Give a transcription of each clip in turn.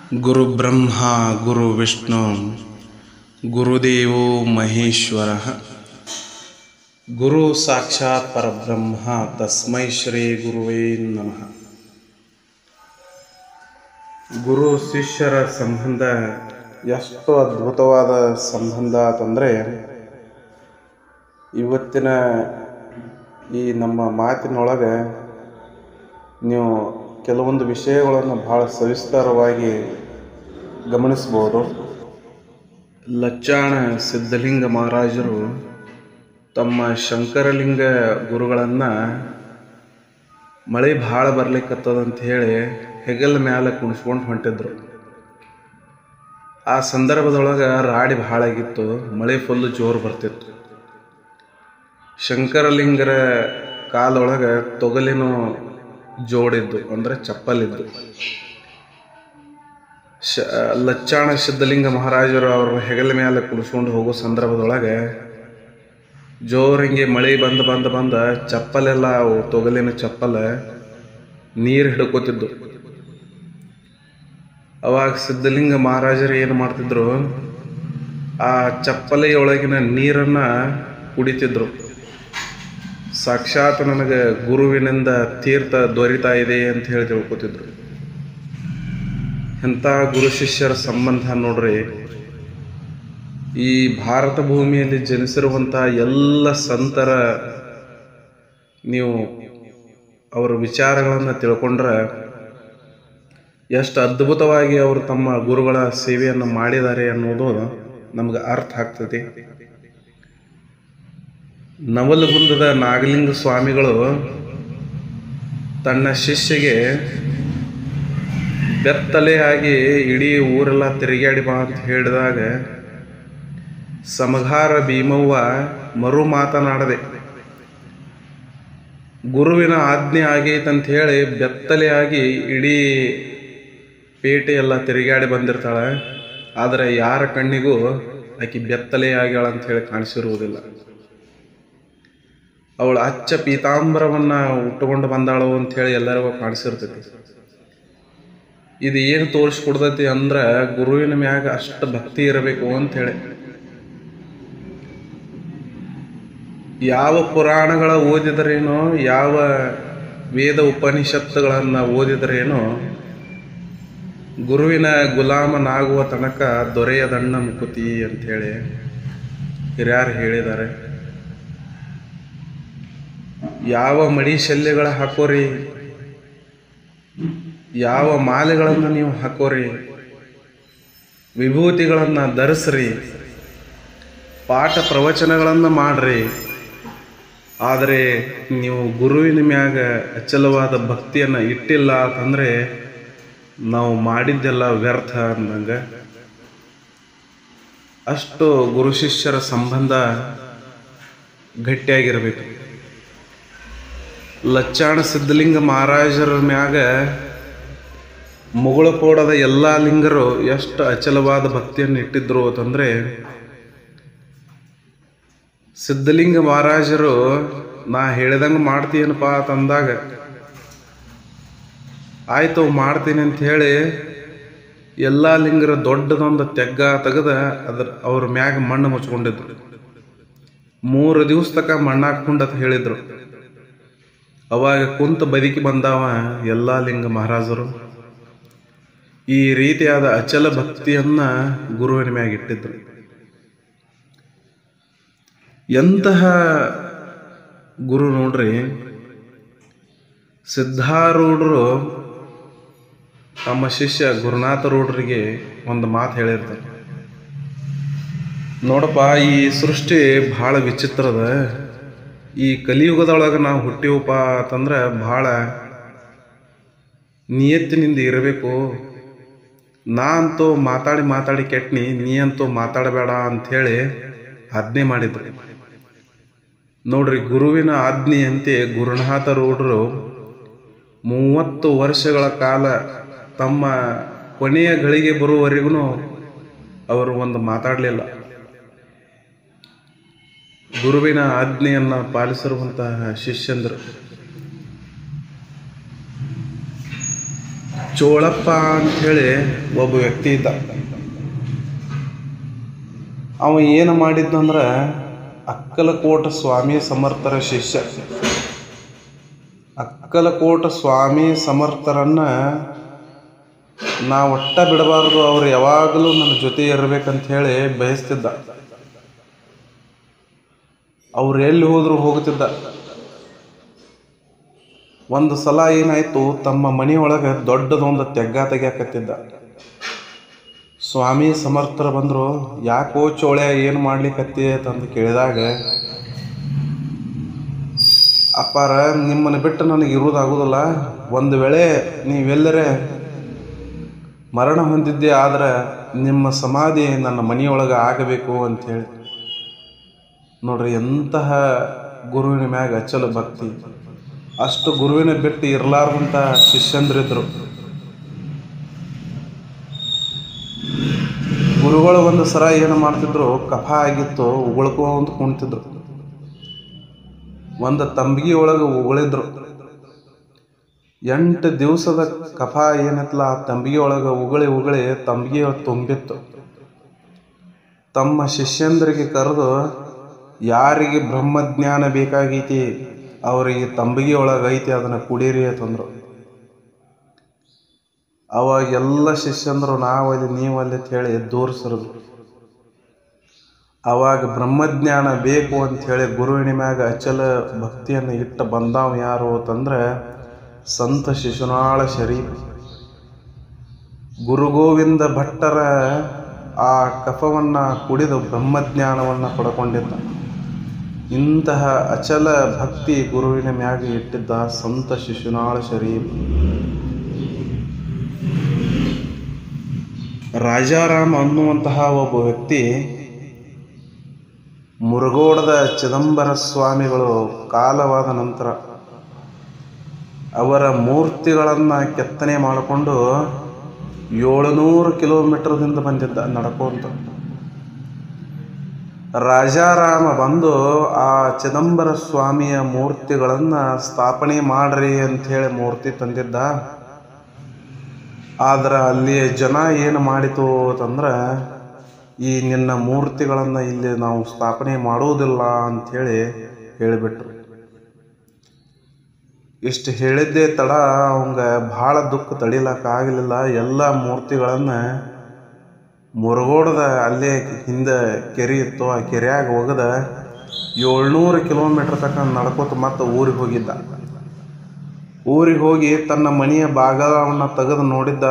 ಗುರುಬ್ರಹ್ಮ ಗುರುವಿಷ್ಣು ಗುರುದೇವೋ ಮಹೇಶ್ವರ ಗುರು ಸಾಕ್ಷಾತ್ ಪರಬ್ರಹ್ಮ ತಸ್ಮೈ ಶ್ರೀ ಗುರುವೇ ನಮಃ ಗುರು ಶಿಷ್ಯರ ಸಂಬಂಧ ಎಷ್ಟು ಅದ್ಭುತವಾದ ಸಂಬಂಧ ಅಂತಂದರೆ ಇವತ್ತಿನ ಈ ನಮ್ಮ ಮಾತಿನೊಳಗೆ ನೀವು ಕೆಲವೊಂದು ವಿಷಯಗಳನ್ನು ಬಹಳ ಸವಿಸ್ತಾರವಾಗಿ ಗಮನಿಸ್ಬೋದು ಲಚ್ಚಾಣ ಸಿದ್ಧಲಿಂಗ ಮಹಾರಾಜರು ತಮ್ಮ ಶಂಕರಲಿಂಗ ಗುರುಗಳನ್ನು ಮಳೆ ಭಾಳ ಬರ್ಲಿಕ್ಕತ್ತದಂತ ಹೇಳಿ ಹೆಗಲ ಮ್ಯಾಲೆ ಕುಣಿಸ್ಕೊಂಡು ಹೊಂಟಿದ್ರು ಆ ಸಂದರ್ಭದೊಳಗೆ ರಾಡಿ ಭಾಳ ಆಗಿತ್ತು ಮಳೆ ಫುಲ್ಲು ಜೋರು ಬರ್ತಿತ್ತು ಶಂಕರಲಿಂಗರ ಕಾಲೊಳಗೆ ತೊಗಲಿನ ಜೋಡಿದ್ದು ಅಂದರೆ ಚಪ್ಪಲಿದ್ದು ಶ ಲಚ್ಚಾಣ ಸಿದ್ಧಲಿಂಗ ಮಹಾರಾಜರು ಅವ್ರ ಹೆಗಲ ಮೇಲೆ ಕುಡಿಸ್ಕೊಂಡು ಹೋಗೋ ಸಂದರ್ಭದೊಳಗೆ ಜೋರಿಂಗೆ ಮಳೆ ಬಂದು ಬಂದು ಬಂದ ಚಪ್ಪಲೆಲ್ಲ ಅವು ತೊಗಲಿನ ಚಪ್ಪಲ ನೀರು ಹಿಡ್ಕೋತಿದ್ದು ಅವಾಗ ಸಿದ್ಧಲಿಂಗ ಮಹಾರಾಜರು ಏನು ಮಾಡ್ತಿದ್ರು ಆ ಚಪ್ಪಲೆಯೊಳಗಿನ ನೀರನ್ನು ಕುಡಿತಿದ್ರು ಸಾಕ್ಷಾತ್ ನನಗೆ ಗುರುವಿನಿಂದ ತೀರ್ಥ ದೊರೀತಾ ಇದೆ ಅಂತ ಹೇಳಿ ತಿಳ್ಕೊತಿದ್ರು ಎಂಥ ಗುರು ಶಿಷ್ಯರ ಸಂಬಂಧ ನೋಡ್ರಿ ಈ ಭಾರತ ಭೂಮಿಯಲ್ಲಿ ಜನಿಸಿರುವಂಥ ಎಲ್ಲ ಸಂತರ ನೀವು ಅವರ ವಿಚಾರಗಳನ್ನು ತಿಳ್ಕೊಂಡ್ರೆ ಎಷ್ಟು ಅದ್ಭುತವಾಗಿ ಅವರು ತಮ್ಮ ಗುರುಗಳ ಸೇವೆಯನ್ನು ಮಾಡಿದ್ದಾರೆ ಅನ್ನೋದು ನಮ್ಗೆ ಅರ್ಥ ಆಗ್ತದೆ ನವಲಗುಂದದ ನಾಗಲಿಂಗ ಸ್ವಾಮಿಗಳು ತನ್ನ ಶಿಷ್ಯಗೆ ಬೆತ್ತಲೆಯಾಗಿ ಇಡೀ ಊರೆಲ್ಲ ತಿರುಗಾಡಿ ಬಾ ಅಂತ ಹೇಳಿದಾಗ ಸಮಗಾರ ಭೀಮವ್ವ ಮರು ಮಾತನಾಡದೆ ಗುರುವಿನ ಆಜ್ಞೆ ಆಗೈತಂತ ಹೇಳಿ ಬೆತ್ತಲೆಯಾಗಿ ಇಡೀ ಪೇಟೆ ಎಲ್ಲ ತಿರುಗಾಡಿ ಬಂದಿರ್ತಾಳೆ ಆದರೆ ಯಾರ ಕಣ್ಣಿಗೂ ಆಕೆ ಬೆತ್ತಲೆ ಆಗ್ಯಾಳ ಅಂತ ಹೇಳಿ ಕಾಣಿಸಿರುವುದಿಲ್ಲ ಅವಳು ಅಚ್ಚ ಪೀತಾಂಬರವನ್ನ ಉಟ್ಟುಕೊಂಡು ಬಂದಾಳು ಅಂತ ಹೇಳಿ ಎಲ್ಲರಿಗೂ ಕಾಣಿಸಿರ್ತೈತಿ ಇದು ಏನು ತೋರಿಸ್ಕೊಡ್ತೈತಿ ಅಂದ್ರೆ ಗುರುವಿನ ಮ್ಯಾಗ ಅಷ್ಟು ಭಕ್ತಿ ಇರಬೇಕು ಅಂತ ಹೇಳಿ ಯಾವ ಪುರಾಣಗಳ ಓದಿದರೇನೋ ಯಾವ ವೇದ ಉಪನಿಷತ್ತುಗಳನ್ನು ಓದಿದರೇನೋ ಗುರುವಿನ ಗುಲಾಮನಾಗುವ ತನಕ ದೊರೆಯದಣ್ಣ ಮುಕುತಿ ಅಂಥೇಳಿ ಹಿರಿಯರು ಹೇಳಿದ್ದಾರೆ ಯಾವ ಮಡಿ ಶಲ್ಯಗಳ ಹಾಕೋರಿ ಯಾವ ಮಾಲೆಗಳನ್ನು ನೀವು ಹಾಕೋರಿ ವಿಭೂತಿಗಳನ್ನು ಧರಿಸ್ರಿ ಪಾಠ ಪ್ರವಚನಗಳನ್ನು ಮಾಡ್ರಿ ಆದರೆ ನೀವು ಗುರುವಿನ ಮ್ಯಾಗ ಅಚಲವಾದ ಭಕ್ತಿಯನ್ನು ಇಟ್ಟಿಲ್ಲ ಅಂತಂದರೆ ನಾವು ಮಾಡಿದ್ದೆಲ್ಲ ವ್ಯರ್ಥ ಅಂದಂಗೆ ಅಷ್ಟು ಗುರು ಶಿಷ್ಯರ ಸಂಬಂಧ ಗಟ್ಟಿಯಾಗಿರಬೇಕು ಲಚ್ಚಾಣ ಸಿದ್ಧಲಿಂಗ ಮಹಾರಾಜರ ಮ್ಯಾಗ ಮುಗುಳಕೋಡದ ಎಲ್ಲ ಲಿಂಗರು ಎಷ್ಟು ಅಚಲವಾದ ಭಕ್ತಿಯನ್ನು ಇಟ್ಟಿದ್ರು ಅಂತಂದರೆ ಸಿದ್ಧಲಿಂಗ ಮಹಾರಾಜರು ನಾ ಹೇಳಿದಂಗೆ ಮಾಡ್ತೀನಪ್ಪ ಅಂತಂದಾಗ ಆಯ್ತು ಮಾಡ್ತೀನಿ ಅಂತ ಹೇಳಿ ಎಲ್ಲ ಲಿಂಗರ ದೊಡ್ಡದೊಂದು ತೆಗ್ಗ ತೆಗೆದ ಅದ್ರ ಅವ್ರ ಮ್ಯಾಗ ಮಣ್ಣು ಮುಚ್ಕೊಂಡಿದ್ರು ಮೂರು ದಿವಸ ತಕ ಮಣ್ಣು ಹಾಕ್ಕೊಂಡತ್ ಹೇಳಿದ್ರು ಅವಾಗ ಕುಂತ ಬದುಕಿ ಬಂದಾವ ಎಲ್ಲ ಲಿಂಗ ಮಹಾರಾಜರು ಈ ರೀತಿಯಾದ ಅಚಲ ಭಕ್ತಿಯನ್ನ ಗುರುವಿನ ಮ್ಯಾಗ ಇಟ್ಟಿದ್ರು ಎಂತಹ ಗುರು ನೋಡ್ರಿ ಸಿದ್ಧಾರೂಢರು ತಮ್ಮ ಶಿಷ್ಯ ಗುರುನಾಥ ರೂಢರಿಗೆ ಒಂದು ಮಾತು ಹೇಳಿರ್ತಾರೆ ನೋಡಪ್ಪ ಈ ಸೃಷ್ಟಿ ಭಾಳ ವಿಚಿತ್ರದ ಈ ಕಲಿಯುಗದೊಳಗೆ ನಾವು ಹುಟ್ಟಿವಪ್ಪ ಅಂತಂದ್ರೆ ಭಾಳ ನಿಯತ್ತಿನಿಂದ ಇರಬೇಕು ನಾ ಅಂತೂ ಮಾತಾಡಿ ಮಾತಾಡಿ ಕೆಟ್ನಿ ನೀ ಅಂತೂ ಮಾತಾಡಬೇಡ ಅಂಥೇಳಿ ಆಜ್ಞೆ ಮಾಡಿದ್ರು ನೋಡ್ರಿ ಗುರುವಿನ ಆಜ್ಞೆಯಂತೆ ಗುರುನಾಥ ರೂಢರು ಮೂವತ್ತು ವರ್ಷಗಳ ಕಾಲ ತಮ್ಮ ಕೊನೆಯ ಗಳಿಗೆ ಬರುವವರೆಗೂ ಅವರು ಒಂದು ಮಾತಾಡಲಿಲ್ಲ ಗುರುವಿನ ಆಜ್ಞೆಯನ್ನು ಪಾಲಿಸಿರುವಂತಹ ಶಿಷ್ಯಂದರು ಚೋಳಪ್ಪ ಅಂಥೇಳಿ ಒಬ್ಬ ವ್ಯಕ್ತಿ ಇದ್ದ ಅವ ಏನು ಮಾಡಿದ್ನಂದ್ರೆ ಅಕ್ಕಲಕೋಟ ಸ್ವಾಮಿ ಸಮರ್ಥರ ಶಿಷ್ಯ ಅಕ್ಕಲಕೋಟ ಸ್ವಾಮಿ ಸಮರ್ಥರನ್ನ ನಾ ಒಟ್ಟ ಬಿಡಬಾರ್ದು ಅವ್ರು ಯಾವಾಗಲೂ ನನ್ನ ಜೊತೆ ಇರ್ಬೇಕಂತ ಹೇಳಿ ಬಯಸ್ತಿದ್ದ ಅವ್ರು ಎಲ್ಲಿ ಹೋದ್ರು ಹೋಗ್ತಿದ್ದ ಒಂದು ಸಲ ಏನಾಯ್ತು ತಮ್ಮ ಮನೆಯೊಳಗೆ ದೊಡ್ಡದೊಂದು ತೆಗ್ಗ ತೆಗ್ಯಾಕತ್ತಿದ್ದ ಸ್ವಾಮಿ ಸಮರ್ಥರು ಬಂದರು ಯಾಕೋ ಚೋಳೆ ಏನು ಮಾಡ್ಲಿಕ್ಕತ್ತಿ ಅಂತಂದು ಕೇಳಿದಾಗ ಅಪ್ಪಾರ ನಿಮ್ಮನ್ನು ಬಿಟ್ಟು ನನಗೆ ಇರುವುದಾಗೋದಿಲ್ಲ ಒಂದು ವೇಳೆ ನೀವೆಲ್ಲರೇ ಮರಣ ಹೊಂದಿದ್ದೆ ಆದ್ರೆ ನಿಮ್ಮ ಸಮಾಧಿ ನನ್ನ ಮನೆಯೊಳಗೆ ಆಗಬೇಕು ಅಂಥೇಳಿ ನೋಡ್ರಿ ಎಂತಹ ಗುರುವಿನ ಮ್ಯಾಗ ಅಚಲ ಭಕ್ತಿ ಅಷ್ಟು ಗುರುವಿನ ಬಿಟ್ಟು ಇರಲಾರ್ದಂಥ ಶಿಷ್ಯಂದ್ರಿದ್ರು ಗುರುಗಳು ಒಂದು ಸರ ಏನು ಮಾಡ್ತಿದ್ರು ಕಫ ಆಗಿತ್ತು ಉಗುಳ್ಕೊಂತ ಕುಣ್ತಿದ್ರು ಒಂದು ತಂಬಿಗೆ ಒಳಗೆ ಉಗುಳಿದ್ರು ಎಂಟು ದಿವಸದ ಕಫ ಏನತ್ಲ ಆ ತಂಬಿಗೆ ಒಳಗೆ ಉಗುಳಿ ಉಗುಳಿ ತಂಬಿಗೆ ತುಂಬಿತ್ತು ತಮ್ಮ ಶಿಷ್ಯಂದ್ರಿಗೆ ಕರೆದು ಯಾರಿಗೆ ಬ್ರಹ್ಮಜ್ಞಾನ ಬೇಕಾಗೈತಿ ಅವರಿಗೆ ತಂಬಿಗೆ ಒಳಗೆ ಐತಿ ಅದನ್ನು ಕುಡೀರಿ ಅಂತಂದ್ರು ಅವಾಗ ಎಲ್ಲ ಶಿಷ್ಯಂದ್ರು ನಾವಲ್ಲಿ ನೀವಲ್ಲಿ ಅಂತ ಹೇಳಿ ದೂರ ಸರಿದ್ರು ಅವಾಗ ಬ್ರಹ್ಮಜ್ಞಾನ ಬೇಕು ಅಂತ ಹೇಳಿ ಗುರುವಿನ ಮ್ಯಾಗ ಅಚಲ ಭಕ್ತಿಯನ್ನು ಇಟ್ಟ ಬಂದಾವ ಯಾರು ಅಂತಂದ್ರೆ ಸಂತ ಶಿಶುನಾಳ ಶರೀಫ್ ಗುರುಗೋವಿಂದ ಭಟ್ಟರ ಆ ಕಫವನ್ನ ಕುಡಿದು ಬ್ರಹ್ಮಜ್ಞಾನವನ್ನು ಪಡ್ಕೊಂಡಿದ್ದ ಇಂತಹ ಅಚಲ ಭಕ್ತಿ ಗುರುವಿನ ಮ್ಯಾಗ ಇಟ್ಟಿದ್ದ ಸಂತ ಶಿಶುನಾಳ ಶರೀಫ್ ರಾಜಾರಾಮ್ ಅನ್ನುವಂತಹ ಒಬ್ಬ ವ್ಯಕ್ತಿ ಮುರುಗೋಡದ ಚಿದಂಬರ ಸ್ವಾಮಿಗಳು ಕಾಲವಾದ ನಂತರ ಅವರ ಮೂರ್ತಿಗಳನ್ನು ಕೆತ್ತನೆ ಮಾಡಿಕೊಂಡು ಏಳುನೂರು ಕಿಲೋಮೀಟರ್ದಿಂದ ಬಂದಿದ್ದ ನಡ್ಕೊಂತ ರಾಜಾರಾಮ ಬಂದು ಆ ಚಿದಂಬರ ಸ್ವಾಮಿಯ ಮೂರ್ತಿಗಳನ್ನು ಸ್ಥಾಪನೆ ಮಾಡ್ರಿ ಅಂಥೇಳಿ ಮೂರ್ತಿ ತಂದಿದ್ದ ಆದ್ರೆ ಅಲ್ಲಿ ಜನ ಏನು ಮಾಡಿತು ಅಂತಂದ್ರೆ ಈ ನಿನ್ನ ಮೂರ್ತಿಗಳನ್ನು ಇಲ್ಲಿ ನಾವು ಸ್ಥಾಪನೆ ಮಾಡುವುದಿಲ್ಲ ಅಂಥೇಳಿ ಹೇಳಿಬಿಟ್ರು ಇಷ್ಟು ಹೇಳಿದ್ದೇ ತಡ ಅವಂಗ ಭಾಳ ದುಃಖ ತಡಿಲಕ್ಕಾಗಲಿಲ್ಲ ಎಲ್ಲ ಮೂರ್ತಿಗಳನ್ನು ಮುರುಗೋಡದ ಅಲ್ಲೇ ಹಿಂದೆ ಕೆರೆ ಇತ್ತು ಆ ಕೆರೆಯಾಗ ಹೋಗದ ಏಳ್ನೂರು ಕಿಲೋಮೀಟ್ರ್ ತನಕ ನಡ್ಕೋತ ಮತ್ತೆ ಊರಿಗೆ ಹೋಗಿದ್ದ ಊರಿಗೆ ಹೋಗಿ ತನ್ನ ಮನೆಯ ಬಾಗಲವನ್ನು ತೆಗೆದು ನೋಡಿದ್ದ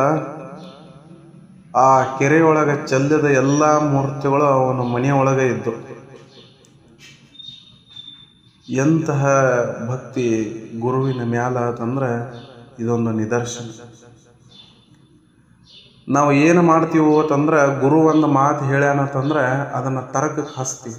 ಆ ಕೆರೆಯೊಳಗೆ ಚೆಲ್ಲಿದ ಎಲ್ಲ ಮೂರ್ತಿಗಳು ಅವನ ಮನೆಯೊಳಗೆ ಇದ್ದು ಎಂತಹ ಭಕ್ತಿ ಗುರುವಿನ ಮ್ಯಾಲ ಅಂತಂದ್ರೆ ಇದೊಂದು ನಿದರ್ಶನ ನಾವು ಏನು ಮಾಡ್ತೀವೋ ಅಂತಂದ್ರೆ ಗುರು ಒಂದು ಮಾತು ಹೇಳ್ಯಾನಂತಂದ್ರೆ ಅದನ್ನು ತರಕಕ್ಕೆ ಹಚ್ತೀವಿ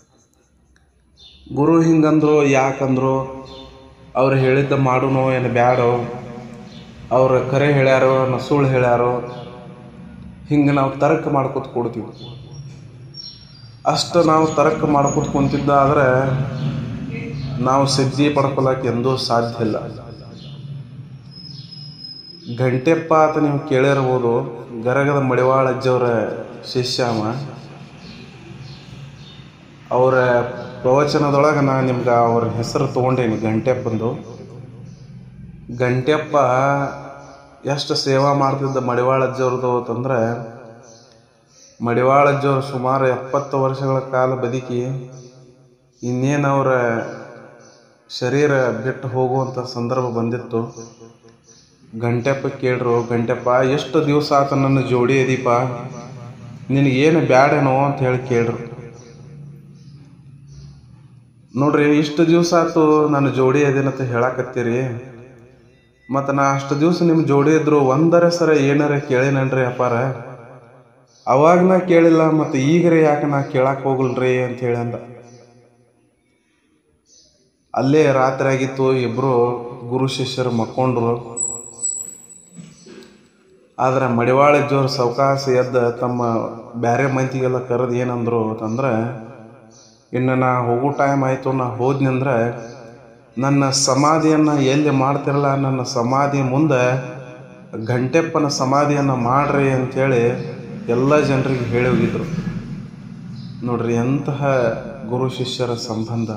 ಗುರು ಹಿಂಗಂದ್ರು ಯಾಕಂದ್ರು ಅವ್ರು ಹೇಳಿದ್ದ ಮಾಡುನೋ ಏನು ಬ್ಯಾಡೋ ಅವ್ರ ಕರೆ ಹೇಳ್ಯಾರೋ ನಾ ಸುಳ್ಳು ಹೇಳ್ಯಾರೋ ಹಿಂಗೆ ನಾವು ತರ್ಕ ಮಾಡ್ಕೊತ ಕೊಡ್ತೀವಿ ಅಷ್ಟು ನಾವು ತರ್ಕ ಮಾಡ್ಕೊತ ಕುಂತಿದ್ದ ಆದರೆ ನಾವು ಸಿದ್ಧಿ ಪಡ್ಕೊಳಕ್ಕೆ ಎಂದೂ ಸಾಧ್ಯ ಇಲ್ಲ ಗಂಟೆಪ್ಪ ಅಂತ ನೀವು ಕೇಳಿರ್ಬೋದು ಗರಗದ ಮಡಿವಾಳ ಅಜ್ಜವರ ಶಿಷ್ಯ ಅವ ಅವರ ಪ್ರವಚನದೊಳಗೆ ನಾನು ನಿಮ್ಗೆ ಅವ್ರ ಹೆಸರು ತೊಗೊಂಡೇನಿ ಗಂಟೆಪ್ಪಂದು ಗಂಟೆಪ್ಪ ಎಷ್ಟು ಸೇವಾ ಮಾಡ್ತಿದ್ದ ಮಡಿವಾಳ ಅಜ್ಜವ್ರದ್ದು ಅಂತಂದ್ರೆ ಮಡಿವಾಳ ಅಜ್ಜವ್ರು ಸುಮಾರು ಎಪ್ಪತ್ತು ವರ್ಷಗಳ ಕಾಲ ಬದುಕಿ ಇನ್ನೇನು ಅವರ ಶರೀರ ಬಿಟ್ಟು ಹೋಗುವಂಥ ಸಂದರ್ಭ ಬಂದಿತ್ತು ಗಂಟೆಪ್ಪ ಕೇಳ್ರು ಗಂಟೆಪ್ಪ ಎಷ್ಟು ದಿವಸ ಆತ ನನ್ನ ಜೋಡಿ ಅದೀಪ ನಿನಗೇನು ಬ್ಯಾಡೇನೋ ಅಂತ ಹೇಳಿ ಕೇಳ್ರು ನೋಡ್ರಿ ಇಷ್ಟು ದಿವಸ ಆತು ನನ್ನ ಜೋಡಿ ಅದೇನಂತ ಹೇಳಾಕತ್ತೀರಿ ಮತ್ತು ನಾ ಅಷ್ಟು ದಿವಸ ನಿಮ್ಮ ಜೋಡಿ ಇದ್ರು ಒಂದರ ಸರ ಏನಾರ ಕೇಳಿನನ್ರಿ ಅಪ್ಪಾರ ಅವಾಗ ನಾ ಕೇಳಿಲ್ಲ ಮತ್ತು ಈಗರೇ ಯಾಕೆ ನಾ ಕೇಳಕ್ಕೆ ಹೋಗಲ್ರಿ ಅಂತ ಹೇಳಿ ಅಂದ ಅಲ್ಲೇ ರಾತ್ರಿ ಆಗಿತ್ತು ಇಬ್ಬರು ಗುರು ಶಿಷ್ಯರು ಮಕ್ಕೊಂಡ್ರು ಆದ್ರೆ ಮಡಿವಾಳ ಜೋರು ಸಾವಕಾಶ ಎದ್ದ ತಮ್ಮ ಬ್ಯಾರೆ ಮಂದಿಗೆಲ್ಲ ಕರೆದು ಏನಂದ್ರು ಅಂತಂದ್ರೆ ಇನ್ನು ನಾ ಹೋಗೋ ಟೈಮ್ ಆಯಿತು ನಾ ಹೋದ್ನಂದ್ರೆ ನನ್ನ ಸಮಾಧಿಯನ್ನು ಎಲ್ಲಿ ಮಾಡ್ತಿರಲ್ಲ ನನ್ನ ಸಮಾಧಿ ಮುಂದೆ ಗಂಟೆಪ್ಪನ ಸಮಾಧಿಯನ್ನು ಮಾಡ್ರಿ ಅಂಥೇಳಿ ಎಲ್ಲ ಜನರಿಗೆ ಹೇಳಿ ಹೋಗಿದ್ರು ನೋಡ್ರಿ ಎಂತಹ ಗುರು ಶಿಷ್ಯರ ಸಂಬಂಧ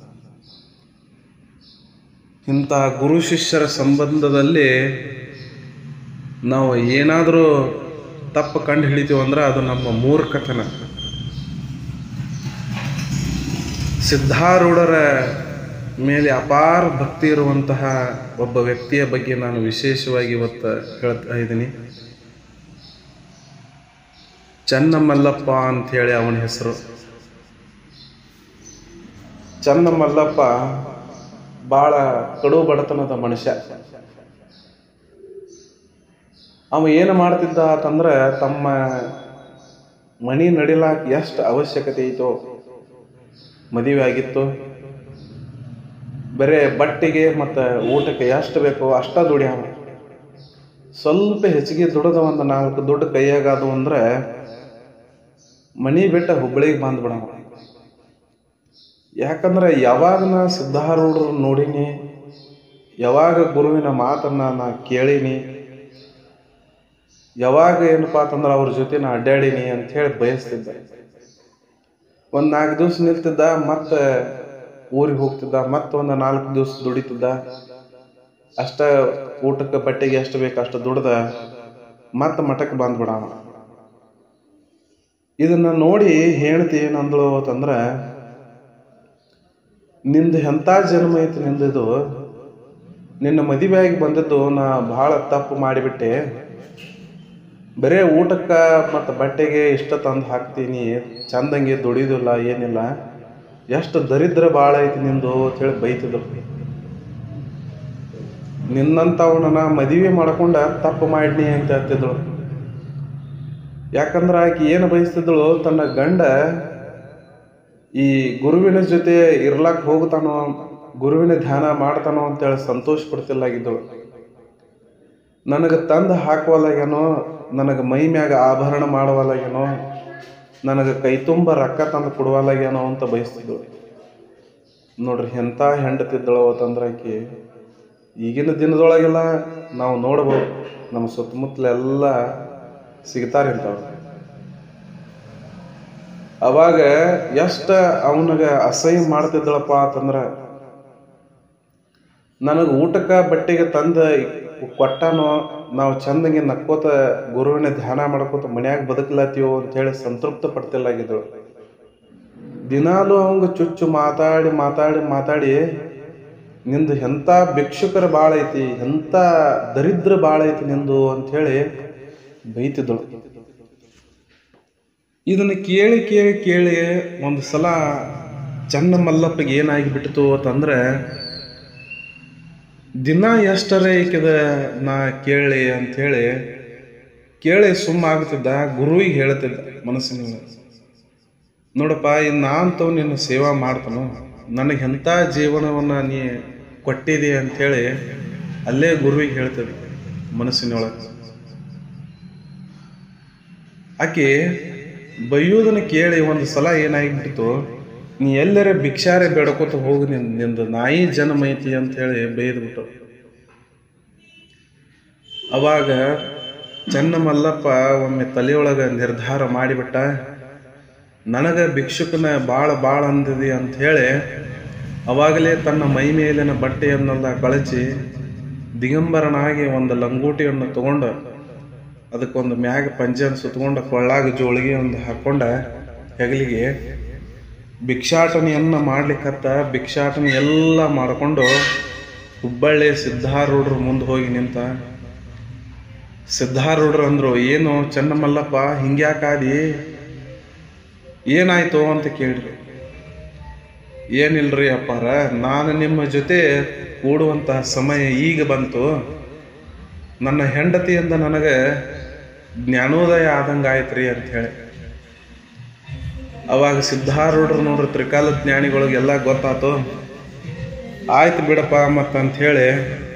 ಇಂಥ ಗುರು ಶಿಷ್ಯರ ಸಂಬಂಧದಲ್ಲಿ ನಾವು ಏನಾದರೂ ತಪ್ಪು ಕಂಡು ಹಿಡಿತೀವಿ ಅಂದ್ರೆ ಅದು ನಮ್ಮ ಮೂರ್ಖತನ ಸಿದ್ಧಾರೂಢರ ಮೇಲೆ ಅಪಾರ ಭಕ್ತಿ ಇರುವಂತಹ ಒಬ್ಬ ವ್ಯಕ್ತಿಯ ಬಗ್ಗೆ ನಾನು ವಿಶೇಷವಾಗಿ ಇವತ್ತು ಹೇಳ್ತಾ ಇದ್ದೀನಿ ಚನ್ನಮಲ್ಲಪ್ಪ ಅಂಥೇಳಿ ಅವನ ಹೆಸರು ಚನ್ನಮಲ್ಲಪ್ಪ ಭಾಳ ಕಡು ಬಡತನದ ಮನುಷ್ಯ ಅವ ಏನು ಮಾಡ್ತಿದ್ದ ಅಂತಂದ್ರೆ ತಮ್ಮ ಮಣಿ ನಡಿಲಾಕ ಎಷ್ಟು ಅವಶ್ಯಕತೆ ಐತೋ ಮದುವೆ ಆಗಿತ್ತು ಬರೇ ಬಟ್ಟೆಗೆ ಮತ್ತು ಊಟಕ್ಕೆ ಎಷ್ಟು ಬೇಕೋ ಅಷ್ಟ ದುಡಿಯಾವ ಸ್ವಲ್ಪ ಹೆಚ್ಚಿಗೆ ದುಡಿದ ಒಂದು ನಾಲ್ಕು ದುಡ್ಡು ಕೈಯಾಗದು ಅಂದ್ರೆ ಮನಿ ಬಿಟ್ಟ ಹುಬ್ಬಳ್ಳಿಗೆ ಬಂದ್ಬಿಡವ ಯಾಕಂದ್ರೆ ಯಾವಾಗ ನಾ ಸಿದ್ಧಾರೂಢರು ನೋಡೀನಿ ಯಾವಾಗ ಗುರುವಿನ ಮಾತನ್ನ ನಾ ಕೇಳೀನಿ ಯಾವಾಗ ಏನಪ್ಪಾ ಅಂತಂದ್ರೆ ಅವ್ರ ಜೊತೆ ನಾ ಅಡ್ಡಾಡೀನಿ ಅಂತ ಹೇಳಿ ಬಯಸ್ತಿದ್ದೆ ಒಂದು ನಾಲ್ಕು ದಿವ್ಸ ನಿಲ್ತಿದ್ದ ಮತ್ತೆ ಊರಿಗೆ ಹೋಗ್ತಿದ್ದ ಮತ್ತೆ ಒಂದು ನಾಲ್ಕು ದಿವ್ಸ ದುಡಿತಿದ್ದ ಅಷ್ಟ ಊಟಕ್ಕೆ ಬಟ್ಟೆಗೆ ಎಷ್ಟು ಬೇಕು ಅಷ್ಟು ದುಡ್ದ ಮತ್ತೆ ಮಠಕ್ಕೆ ಬಂದ್ಬಿಡವ ಇದನ್ನ ನೋಡಿ ಹೇಳ್ತಿ ಏನಂದಳು ಅಂತಂದ್ರೆ ನಿಂದು ಎಂಥ ಜನ್ಮ ಐತಿ ನಿಂದಿದು ನಿನ್ನ ಮದುವೆಯಾಗಿ ಬಂದದ್ದು ನಾ ಭಾಳ ತಪ್ಪು ಮಾಡಿಬಿಟ್ಟೆ ಬರೇ ಊಟಕ್ಕೆ ಮತ್ತು ಬಟ್ಟೆಗೆ ಇಷ್ಟ ತಂದು ಹಾಕ್ತೀನಿ ಚಂದಂಗೆ ದುಡಿಯೋದಿಲ್ಲ ಏನಿಲ್ಲ ಎಷ್ಟು ದರಿದ್ರ ಭಾಳ ಐತಿ ನಿಂದು ಅಂತೇಳಿ ಬೈತಿದ್ರು ನಿನ್ನಂಥವನ್ನ ಮದುವೆ ಮಾಡ್ಕೊಂಡ ತಪ್ಪು ಮಾಡಿನಿ ಅಂತ ಹೇಳ್ತಿದ್ಳು ಯಾಕಂದ್ರೆ ಆಕೆ ಏನು ಬಯಸ್ತಿದ್ಳು ತನ್ನ ಗಂಡ ಈ ಗುರುವಿನ ಜೊತೆ ಇರ್ಲಾಕ್ ಹೋಗ್ತಾನೋ ಗುರುವಿನ ಧ್ಯಾನ ಮಾಡ್ತಾನೋ ಅಂತೇಳಿ ಸಂತೋಷ ಪಡ್ತಿಲ್ಲಾಗಿದ್ದಳು ನನಗೆ ತಂದು ಹಾಕುವಲ್ಲಾಗೇನೋ ನನಗೆ ಮೈ ಮ್ಯಾಗ ಆಭರಣ ಮಾಡುವಲ್ಲಾಗೇನೋ ನನಗೆ ಕೈ ತುಂಬ ರೊಕ್ಕ ತಂದು ಕೊಡುವಲ್ಲಾಗೇನೋ ಅಂತ ಬಯಸ್ತಿದ್ಳು ನೋಡ್ರಿ ಎಂಥ ಹೆಂಡತಿದ್ದಳು ಅಂತಂದ್ರೆ ಆಕಿ ಈಗಿನ ದಿನದೊಳಗೆಲ್ಲ ನಾವು ನೋಡ್ಬೋದು ನಮ್ಮ ಸುತ್ತಮುತ್ತಲೆಲ್ಲ ಸಿಗ್ತಾರೆ ಇಂಥವ್ರು ಅವಾಗ ಎಷ್ಟ ಅವನಿಗೆ ಅಸಹ್ಯ ಮಾಡ್ತಿದ್ದಳಪ್ಪ ಅಂತಂದ್ರ ನನಗೆ ಊಟಕ್ಕೆ ಬಟ್ಟೆಗೆ ತಂದ ಕೊಟ್ಟಾನೋ ನಾವು ಚಂದಂಗೆ ನಕ್ಕೋತ ಗುರುವಿನ ಧ್ಯಾನ ಮಾಡ್ಕೋತ ಮನ್ಯಾಗ ಬದುಕಲತ್ತೀವೋ ಅಂತ ಹೇಳಿ ಸಂತೃಪ್ತ ಪಡ್ತಿಲ್ಲಾಗಿದ್ದಳು ದಿನಾಲು ಅವಂಗ ಚುಚ್ಚು ಮಾತಾಡಿ ಮಾತಾಡಿ ಮಾತಾಡಿ ನಿಂದು ಎಂಥ ಭಿಕ್ಷುಕರ ಭಾಳ ಐತಿ ಎಂಥ ದರಿದ್ರ ಭಾಳ ಐತಿ ನಿಂದು ಅಂಥೇಳಿ ಬೈತಿದ್ದಳು ಇದನ್ನ ಕೇಳಿ ಕೇಳಿ ಕೇಳಿ ಒಂದು ಸಲ ಚನ್ನ ಮಲ್ಲಪ್ಪಗೆ ಏನಾಗಿಬಿಟ್ಟಿತು ಅಂತಂದ್ರೆ ದಿನ ಎಷ್ಟರೇ ಈಕಿದ ನಾ ಕೇಳಿ ಅಂಥೇಳಿ ಕೇಳಿ ಸುಮ್ಮ ಆಗ್ತಿದ್ದ ಗುರುವಿಗೆ ಹೇಳ್ತಿದ್ದ ಮನಸ್ಸಿನ ನೋಡಪ್ಪ ಇನ್ನು ನಾನಂತವ್ ನಿನ್ನ ಸೇವಾ ಮಾಡ್ತಾನು ನನಗೆ ಎಂಥ ಜೀವನವನ್ನು ನೀ ಕೊಟ್ಟಿದೆ ಅಂಥೇಳಿ ಅಲ್ಲೇ ಗುರುವಿಗೆ ಹೇಳ್ತಿದ್ದ ಮನಸ್ಸಿನೊಳಗೆ ಆಕೆ ಬೈಯೋದನ್ನ ಕೇಳಿ ಒಂದು ಸಲ ಏನಾಗಿಬಿಟ್ಟಿತು ನೀ ಎಲ್ಲರ ಭಿಕ್ಷಾರೆ ಬೇಡ್ಕೋತ ಹೋಗಿ ನಿನ್ ನಿಂದು ನಾಯಿ ಜನ್ಮ ಐತಿ ಅಂತ ಹೇಳಿ ಬೈದ್ಬಿಟ್ಟು ಅವಾಗ ಚನ್ನ ಮಲ್ಲಪ್ಪ ಒಮ್ಮೆ ತಲೆಯೊಳಗೆ ನಿರ್ಧಾರ ಮಾಡಿಬಿಟ್ಟ ನನಗೆ ಭಿಕ್ಷುಕನ ಭಾಳ ಭಾಳ ಅಂದಿದೆ ಅಂತ ಹೇಳಿ ಅವಾಗಲೇ ತನ್ನ ಮೈ ಮೇಲಿನ ಬಟ್ಟೆಯನ್ನೆಲ್ಲ ಕಳಚಿ ದಿಗಂಬರನಾಗಿ ಒಂದು ಲಂಗೋಟಿಯನ್ನು ತಗೊಂಡು ಅದಕ್ಕೊಂದು ಮ್ಯಾಗ ಪಂಜನ್ ಸುತ್ಕೊಂಡು ಕೊಳ್ಳಾಗ ಜೋಳಿಗೆ ಒಂದು ಹಾಕೊಂಡ ಹೆಗಲಿಗೆ ಭಿಕ್ಷಾಟನೆಯನ್ನ ಮಾಡ್ಲಿಕ್ಕತ್ತ ಭಿಕ್ಷಾಟನೆ ಎಲ್ಲ ಮಾಡಿಕೊಂಡು ಹುಬ್ಬಳ್ಳಿ ಸಿದ್ಧಾರೂಢರು ಮುಂದೆ ಹೋಗಿ ನಿಂತ ಸಿದ್ಧಾರೂಢರು ಅಂದ್ರು ಏನು ಚನ್ನಮಲ್ಲಪ್ಪ ಹಿಂಗ್ಯಾಕಾದಿ ಏನಾಯ್ತು ಅಂತ ಕೇಳ್ರಿ ಏನಿಲ್ರಿ ಅಪ್ಪಾರ ನಾನು ನಿಮ್ಮ ಜೊತೆ ಕೂಡುವಂತಹ ಸಮಯ ಈಗ ಬಂತು ನನ್ನ ಹೆಂಡತಿಯಿಂದ ನನಗೆ ಜ್ಞಾನೋದಯ ಆದಂಗೆ ಆಯ್ತ್ರಿ ಅಂತ ಹೇಳಿ ಅವಾಗ ಸಿದ್ಧಾರೂಢರು ನೋಡ್ರಿ ತ್ರಿಕಾಲ ಜ್ಞಾನಿಗಳಿಗೆಲ್ಲ ಗೊತ್ತಾತು ಆಯ್ತು ಬಿಡಪ್ಪ ಮತ್ತಂತ ಹೇಳಿ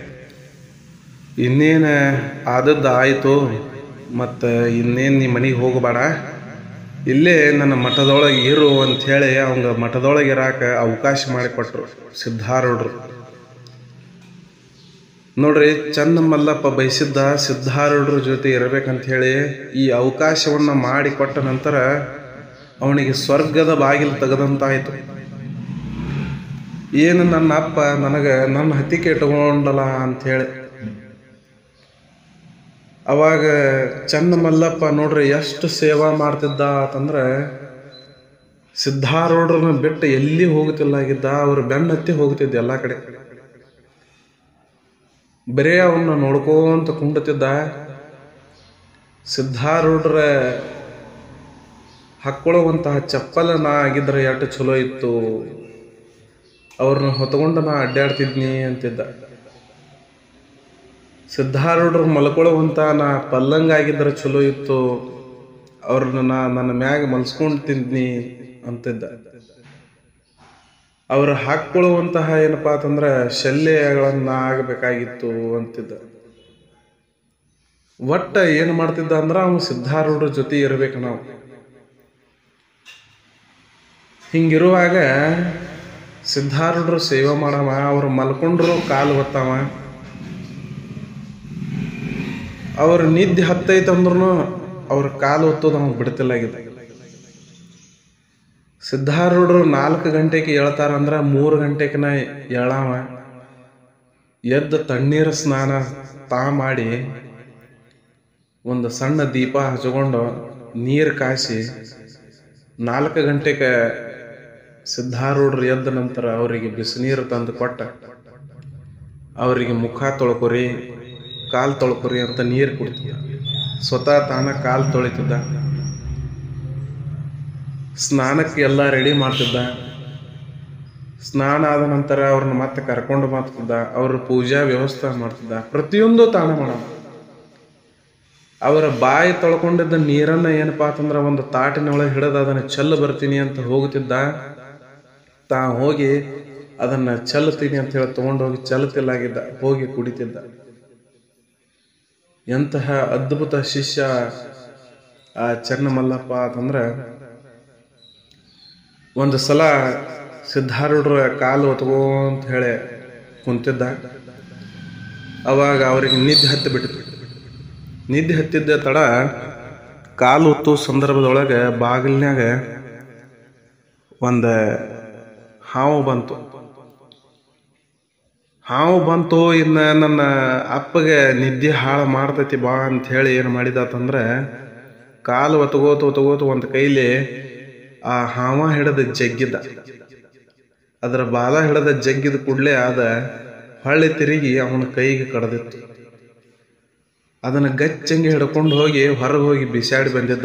ಇನ್ನೇನು ಆದದ್ದು ಆಯಿತು ಮತ್ತು ಇನ್ನೇನು ನೀ ಮನೆಗೆ ಹೋಗಬೇಡ ಇಲ್ಲೇ ನನ್ನ ಮಠದೊಳಗೆ ಇರು ಅಂಥೇಳಿ ಅವಂಗ ಮಠದೊಳಗೆ ಇರಾಕ ಅವಕಾಶ ಮಾಡಿಕೊಟ್ರು ಸಿದ್ಧಾರೂಢರು ನೋಡ್ರಿ ಚನ್ನ ಮಲ್ಲಪ್ಪ ಬಯಸಿದ್ದ ಸಿದ್ಧಾರೂಢರ ಜೊತೆ ಇರಬೇಕಂತ ಹೇಳಿ ಈ ಅವಕಾಶವನ್ನ ಮಾಡಿಕೊಟ್ಟ ನಂತರ ಅವನಿಗೆ ಸ್ವರ್ಗದ ಬಾಗಿಲು ತೆಗೆದಂತಾಯಿತು ಏನು ನನ್ನ ಅಪ್ಪ ನನಗೆ ನನ್ನ ಹತ್ತಿಕೆ ಇಟ್ಕೊಂಡಲ್ಲ ಅಂಥೇಳಿ ಅವಾಗ ಚನ್ನ ಮಲ್ಲಪ್ಪ ನೋಡ್ರಿ ಎಷ್ಟು ಸೇವಾ ಮಾಡ್ತಿದ್ದ ಅಂತಂದ್ರೆ ಸಿದ್ಧಾರೂಢರನ್ನ ಬಿಟ್ಟು ಎಲ್ಲಿ ಹೋಗುತ್ತಿಲ್ಲಾಗಿದ್ದ ಅವ್ರ ಬೆನ್ನ ಹತ್ತಿ ಹೋಗ್ತಿದ್ದ ಎಲ್ಲ ಕಡೆ ಬರೇ ಅವನ್ನ ನೋಡ್ಕೋಂತ ಕುಂಡತಿದ್ದ ಸಿದ್ಧಾರೂಢರ ಹಾಕ್ಕೊಳ್ಳುವಂತಹ ಚಪ್ಪಲ ನಾ ಆಗಿದ್ರೆ ಎಷ್ಟು ಚಲೋ ಇತ್ತು ಅವ್ರನ್ನ ಹೊತ್ಕೊಂಡು ನಾ ಅಡ್ಡಾಡ್ತಿದ್ನಿ ಅಂತಿದ್ದ ಸಿದ್ಧಾರೂಢರು ಮಲ್ಕೊಳ್ಳುವಂತ ನಾ ಪಲ್ಲಂಗ ಆಗಿದ್ರೆ ಚಲೋ ಇತ್ತು ಅವ್ರನ್ನ ನಾ ನನ್ನ ಮ್ಯಾಗ ಮಲ್ಸ್ಕೊಂಡು ತಿಂದ್ನಿ ಅಂತಿದ್ದ ಅವ್ರು ಹಾಕ್ಕೊಳ್ಳುವಂತಹ ಏನಪ್ಪಾ ಅಂತಂದ್ರೆ ಶಲ್ಯಗಳನ್ನ ಆಗಬೇಕಾಗಿತ್ತು ಅಂತಿದ್ದ ಒಟ್ಟ ಏನು ಮಾಡ್ತಿದ್ದ ಅಂದ್ರೆ ಅವನು ಸಿದ್ಧಾರೂಢರ ಜೊತೆ ಇರ್ಬೇಕು ನಾವು ಹಿಂಗಿರುವಾಗ ಸಿದ್ಧಾರೂಢರು ಸೇವೆ ಮಾಡವ ಅವ್ರು ಮಲ್ಕೊಂಡ್ರು ಕಾಲು ಹೊತ್ತವ ಅವ್ರ ನಿದ್ದೆ ಹತ್ತೈತಂದ್ರೂ ಅವ್ರ ಕಾಲು ಹೊತ್ತೋದು ಅವ್ನು ಬಿಡ್ತಿಲ್ಲಾಗಿದೆ ಸಿದ್ಧಾರೂಢರು ನಾಲ್ಕು ಗಂಟೆಗೆ ಹೇಳ್ತಾರಂದ್ರ ಮೂರು ಗಂಟೆಗೆ ನಾ ಎಳಾವ ಎದ್ದ ತಣ್ಣೀರ ಸ್ನಾನ ತಾ ಮಾಡಿ ಒಂದು ಸಣ್ಣ ದೀಪ ಹಚ್ಕೊಂಡು ನೀರು ಕಾಯಿಸಿ ನಾಲ್ಕು ಗಂಟೆಗೆ ಸಿದ್ಧಾರೂಢರು ಎದ್ದ ನಂತರ ಅವರಿಗೆ ಬಿಸಿನೀರು ತಂದು ಕೊಟ್ಟ ಅವರಿಗೆ ಮುಖ ತೊಳ್ಕೊರಿ ಕಾಲು ತೊಳ್ಕೊರಿ ಅಂತ ನೀರು ಕುಡ್ತಿದ್ದ ಸ್ವತಃ ತಾನ ಕಾಲು ತೊಳಿತಿದ್ದ ಸ್ನಾನಕ್ಕೆ ಎಲ್ಲ ರೆಡಿ ಮಾಡ್ತಿದ್ದ ಸ್ನಾನ ಆದ ನಂತರ ಅವ್ರನ್ನ ಮತ್ತೆ ಕರ್ಕೊಂಡು ಮಾಡ್ತಿದ್ದ ಅವ್ರ ಪೂಜಾ ವ್ಯವಸ್ಥೆ ಮಾಡ್ತಿದ್ದ ಪ್ರತಿಯೊಂದು ತಾನ ಮಾಡ ಅವರ ಬಾಯಿ ತೊಳ್ಕೊಂಡಿದ್ದ ನೀರನ್ನ ಏನಪ್ಪಾ ಅಂತಂದ್ರ ಒಂದು ತಾಟಿನ ಒಳಗೆ ಹಿಡಿದು ಅದನ್ನ ಚೆಲ್ಲ ಬರ್ತೀನಿ ಅಂತ ಹೋಗ್ತಿದ್ದ ತಾ ಹೋಗಿ ಅದನ್ನ ಚೆಲ್ತೀನಿ ಅಂತ ಹೇಳಿ ತಗೊಂಡು ಹೋಗಿ ಚೆಲ್ಲತಿಲ್ಲಾಗಿದ್ದ ಹೋಗಿ ಕುಡಿತಿದ್ದ ಎಂತಹ ಅದ್ಭುತ ಶಿಷ್ಯ ಆ ಚನ್ನಮಲ್ಲಪ್ಪ ಅಂತಂದ್ರೆ ಒಂದು ಸಲ ಸಿದ್ಧಾರೂಢರ ಕಾಲು ಹೊತ್ಕೊಂತ ಹೇಳಿ ಕುಂತಿದ್ದ ಅವಾಗ ಅವ್ರಿಗೆ ನಿದ್ದೆ ಹತ್ತಿ ಬಿಟ್ಟಿತ್ತು ನಿದ್ದೆ ಹತ್ತಿದ್ದ ತಡ ಕಾಲು ಹೊತ್ತು ಸಂದರ್ಭದೊಳಗೆ ಬಾಗಿಲಿನ್ಯಾಗ ಒಂದು ಹಾವು ಬಂತು ಹಾವು ಬಂತು ಇನ್ನು ನನ್ನ ಅಪ್ಪಗೆ ನಿದ್ದೆ ಹಾಳು ಮಾಡ್ತೈತಿ ಬಾ ಅಂತ ಹೇಳಿ ಏನು ಮಾಡಿದಾತಂದ್ರೆ ಕಾಲು ಒತ್ತಗೋತು ಒತ್ತಗೋತು ಒಂದು ಕೈಲಿ ಆ ಹಾವ ಹಿಡಿದ ಜಗ್ಗಿದ್ದ ಅದರ ಬಾಲ ಹಿಡಿದ ಜಗ್ಗಿದ ಕೂಡಲೇ ಆದ ಹೊಳ್ಳಿ ತಿರುಗಿ ಅವನ ಕೈಗೆ ಕಡ್ದಿತ್ತು ಅದನ್ನ ಗಚ್ಚಂಗಿ ಹಿಡ್ಕೊಂಡು ಹೋಗಿ ಹೊರಗೆ ಹೋಗಿ ಬಿಸಾಡಿ ಬಂದಿದ್ದ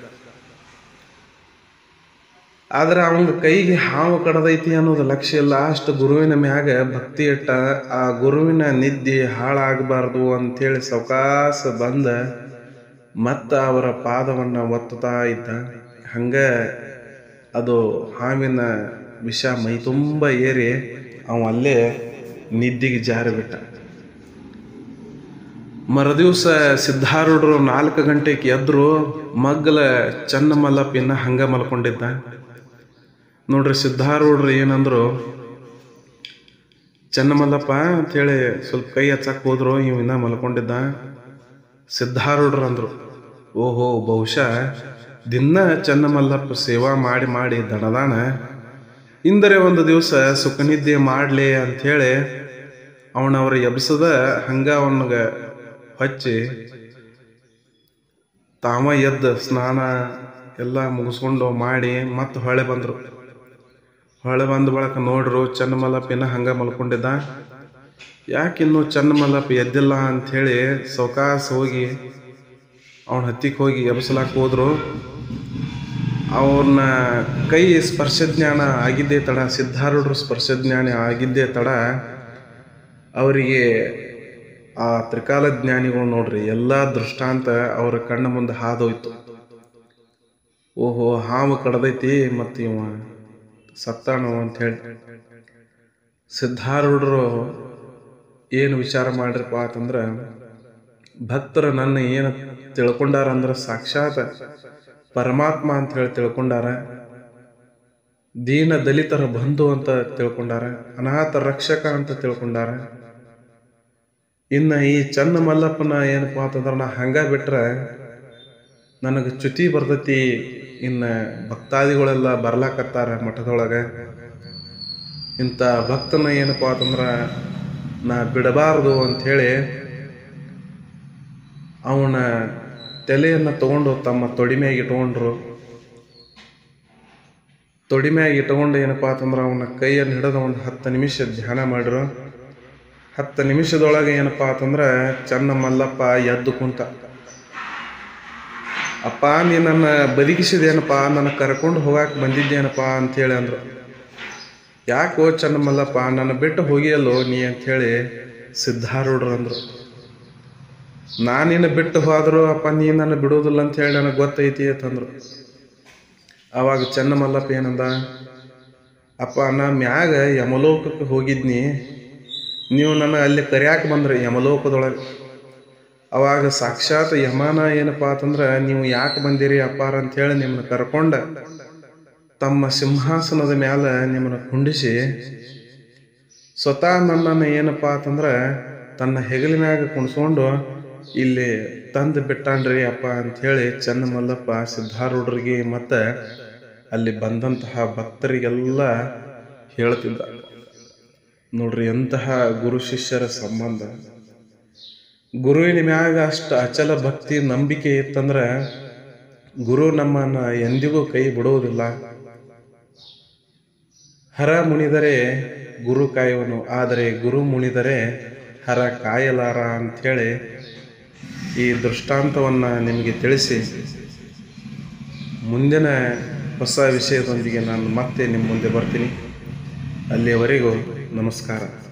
ಆದ್ರೆ ಅವನ ಕೈಗೆ ಹಾವು ಕಡದೈತಿ ಅನ್ನೋದು ಲಕ್ಷ್ಯ ಇಲ್ಲ ಅಷ್ಟು ಗುರುವಿನ ಮ್ಯಾಗ ಭಕ್ತಿ ಇಟ್ಟ ಆ ಗುರುವಿನ ನಿದ್ದೆ ಹಾಳಾಗಬಾರ್ದು ಅಂತೇಳಿ ಸವಕಾಸ ಬಂದ ಮತ್ತ ಅವರ ಪಾದವನ್ನ ಒತ್ತುತ್ತಾ ಇದ್ದ ಹಂಗ ಅದು ಹಾವಿನ ವಿಷ ಮೈ ತುಂಬ ಏರಿ ಅವ ಅಲ್ಲೇ ನಿದ್ದಿಗೆ ಜಾರಿ ಬಿಟ್ಟ ಮರದಿವ್ಸ ಸಿದ್ಧಾರೂಢರು ನಾಲ್ಕು ಗಂಟೆಗೆ ಎದ್ರು ಮಗ್ಗಲ ಚನ್ನಮಲ್ಲಪ್ಪಿನ ಹಂಗ ಮಲ್ಕೊಂಡಿದ್ದ ನೋಡ್ರಿ ಸಿದ್ಧಾರೂಢರು ಏನಂದ್ರು ಚನ್ನಮಲ್ಲಪ್ಪ ಅಂತೇಳಿ ಸ್ವಲ್ಪ ಕೈ ಹಚ್ಚಕ್ ಹೋದ್ರು ಇವ್ ಇನ್ನ ಮಲ್ಕೊಂಡಿದ್ದ ಸಿದ್ಧಾರೂಢರು ಅಂದ್ರು ಓಹೋ ಬಹುಶಃ ದಿನ ಚನ್ನಮಲ್ಲಪ್ಪ ಸೇವಾ ಮಾಡಿ ಮಾಡಿ ದಣದಾನ ಇಂದರೆ ಒಂದು ದಿವಸ ಸುಖನಿದ್ದೆ ಮಾಡ್ಲಿ ಅಂಥೇಳಿ ಅವನವ್ರ ಎಬ್ಸದ ಹಂಗ ಅವನಿಗ ಹಚ್ಚಿ ತಾವ ಎದ್ದ ಸ್ನಾನ ಎಲ್ಲ ಮುಗಿಸ್ಕೊಂಡು ಮಾಡಿ ಮತ್ತೆ ಹೊಳೆ ಬಂದರು ಹೊಳೆ ಬಂದ ಬಳಕ ನೋಡ್ರು ಚನ್ನಮಲ್ಲಪ್ಪ ಇನ್ನ ಹಂಗ ಮಲ್ಕೊಂಡಿದ್ದ ಯಾಕಿನ್ನು ಚನ್ನಮಲ್ಲಪ್ಪ ಎದ್ದಿಲ್ಲ ಅಂಥೇಳಿ ಸೌಕಾಸ ಹೋಗಿ ಅವನ ಹತ್ತಿಗೆ ಹೋಗಿ ಎಬ್ಸಲಾಕ್ ಹೋದ್ರು ಅವ್ರನ್ನ ಕೈ ಸ್ಪರ್ಶ ಜ್ಞಾನ ಆಗಿದ್ದೇ ತಡ ಸಿದ್ಧಾರೂಢರು ಸ್ಪರ್ಶ ಜ್ಞಾನ ಆಗಿದ್ದೇ ತಡ ಅವರಿಗೆ ಆ ತ್ರಿಕಾಲ ಜ್ಞಾನಿಗಳು ನೋಡ್ರಿ ಎಲ್ಲ ದೃಷ್ಟಾಂತ ಅವರ ಕಣ್ಣ ಮುಂದೆ ಹಾದೋಯ್ತು ಓಹೋ ಹಾವು ಕಡ್ದೈತಿ ಮತ್ತು ಇವ ಸತ್ತಾನು ಅಂತ ಹೇಳಿ ಸಿದ್ಧಾರೂಢರು ಏನು ವಿಚಾರ ಮಾಡ್ರಪ್ಪ ಅಂತಂದ್ರೆ ಭಕ್ತರು ನನ್ನ ಏನು ತಿಳ್ಕೊಂಡಾರ ಅಂದ್ರೆ ಸಾಕ್ಷಾತ್ ಪರಮಾತ್ಮ ಅಂತ ಹೇಳಿ ತಿಳ್ಕೊಂಡಾರ ದೀನ ದಲಿತರ ಬಂಧು ಅಂತ ತಿಳ್ಕೊಂಡಾರ ಅನಾಥ ರಕ್ಷಕ ಅಂತ ತಿಳ್ಕೊಂಡಾರ ಇನ್ನು ಈ ಚನ್ನ ಮಲ್ಲಪ್ಪನ ಏನಪ್ಪ ಅಂತಂದ್ರೆ ನಾ ಹಂಗ ಬಿಟ್ರೆ ನನಗೆ ಚ್ಯುತಿ ಬರ್ತೈತಿ ಇನ್ನು ಭಕ್ತಾದಿಗಳೆಲ್ಲ ಬರ್ಲಾಕತ್ತಾರ ಮಠದೊಳಗೆ ಇಂಥ ಭಕ್ತನ ಏನಪ್ಪ ಅಂತಂದ್ರೆ ನಾ ಬಿಡಬಾರ್ದು ಅಂಥೇಳಿ ಅವನ ತಲೆಯನ್ನು ತಗೊಂಡು ತಮ್ಮ ತೊಡಿಮೆಯಾಗಿ ಇಟ್ಕೊಂಡ್ರು ತೊಡಿಮೆಯಾಗಿ ಇಟ್ಕೊಂಡು ಏನಪ್ಪ ಅಂತಂದ್ರೆ ಅವನ ಕೈಯನ್ನು ಹಿಡಿದು ಒಂದು ಹತ್ತು ನಿಮಿಷ ಧ್ಯಾನ ಮಾಡಿರು ಹತ್ತು ನಿಮಿಷದೊಳಗೆ ಏನಪ್ಪ ಅಂತಂದ್ರೆ ಚನ್ನ ಮಲ್ಲಪ್ಪ ಎದ್ದು ಕುಂತ ಅಪ್ಪ ನೀ ನನ್ನ ಬದುಕಿಸಿದೇನಪ್ಪ ನನ್ನ ಕರ್ಕೊಂಡು ಹೋಗಕ್ಕೆ ಬಂದಿದ್ದೇನಪ್ಪ ಅಂಥೇಳಿ ಅಂದರು ಯಾಕೋ ಚನ್ನ ಮಲ್ಲಪ್ಪ ನನ್ನ ಬಿಟ್ಟು ಹೋಗಿಯಲ್ಲೋ ನೀ ಅಂಥೇಳಿ ಸಿದ್ಧಾರೂಢರು ಅಂದರು ನಾನಿನ್ನ ಬಿಟ್ಟು ಹೋದ್ರು ಅಪ್ಪ ನೀ ನನ್ನ ಬಿಡೋದಿಲ್ಲ ಅಂಥೇಳಿ ನನಗೆ ಗೊತ್ತೈತಿ ಅಂತಂದ್ರು ಅವಾಗ ಚನ್ನ ಮಲ್ಲಪ್ಪ ಏನಂದ ಅಪ್ಪ ನಾ ಮ್ಯಾಗ ಯಮಲೋಕಕ್ಕೆ ಹೋಗಿದ್ನಿ ನೀವು ನನ್ನ ಅಲ್ಲಿ ಕರ್ಯಾಕೆ ಬಂದ್ರಿ ಯಮಲೋಕದೊಳಗೆ ಅವಾಗ ಸಾಕ್ಷಾತ್ ಯಮಾನ ಏನಪ್ಪ ಅಂತಂದ್ರೆ ನೀವು ಯಾಕೆ ಬಂದಿರಿ ಅಪ್ಪಾರ ಅಂಥೇಳಿ ನಿಮ್ಮನ್ನ ಕರ್ಕೊಂಡ ತಮ್ಮ ಸಿಂಹಾಸನದ ಮ್ಯಾಲ ನಿಮ್ಮನ್ನ ಕುಂಡಿಸಿ ಸ್ವತಃ ನನ್ನನ್ನು ಏನಪ್ಪ ಅಂತಂದ್ರೆ ತನ್ನ ಹೆಗಲಿನಾಗ ಕುಣಿಸ್ಕೊಂಡು ಇಲ್ಲಿ ತಂದು ಬಿಟ್ಟಾನ್ರಿ ಅಪ್ಪ ಅಂಥೇಳಿ ಚನ್ನ ಮಲ್ಲಪ್ಪ ಸಿದ್ಧಾರೂಢರಿಗೆ ಮತ್ತು ಅಲ್ಲಿ ಬಂದಂತಹ ಭಕ್ತರಿಗೆಲ್ಲ ಹೇಳ್ತಿದ್ದ ನೋಡ್ರಿ ಎಂತಹ ಗುರು ಶಿಷ್ಯರ ಸಂಬಂಧ ಗುರುವಿನ ಮ್ಯಾಗ ಅಷ್ಟು ಅಚಲ ಭಕ್ತಿ ನಂಬಿಕೆ ಇತ್ತಂದ್ರೆ ಗುರು ನಮ್ಮನ್ನು ಎಂದಿಗೂ ಕೈ ಬಿಡುವುದಿಲ್ಲ ಹರ ಮುಣಿದರೆ ಗುರು ಕಾಯುವನು ಆದರೆ ಗುರು ಮುಣಿದರೆ ಹರ ಕಾಯಲಾರ ಅಂಥೇಳಿ ಈ ದೃಷ್ಟಾಂತವನ್ನು ನಿಮಗೆ ತಿಳಿಸಿ ಮುಂದಿನ ಹೊಸ ವಿಷಯದೊಂದಿಗೆ ನಾನು ಮತ್ತೆ ನಿಮ್ಮ ಮುಂದೆ ಬರ್ತೀನಿ ಅಲ್ಲಿಯವರೆಗೂ ನಮಸ್ಕಾರ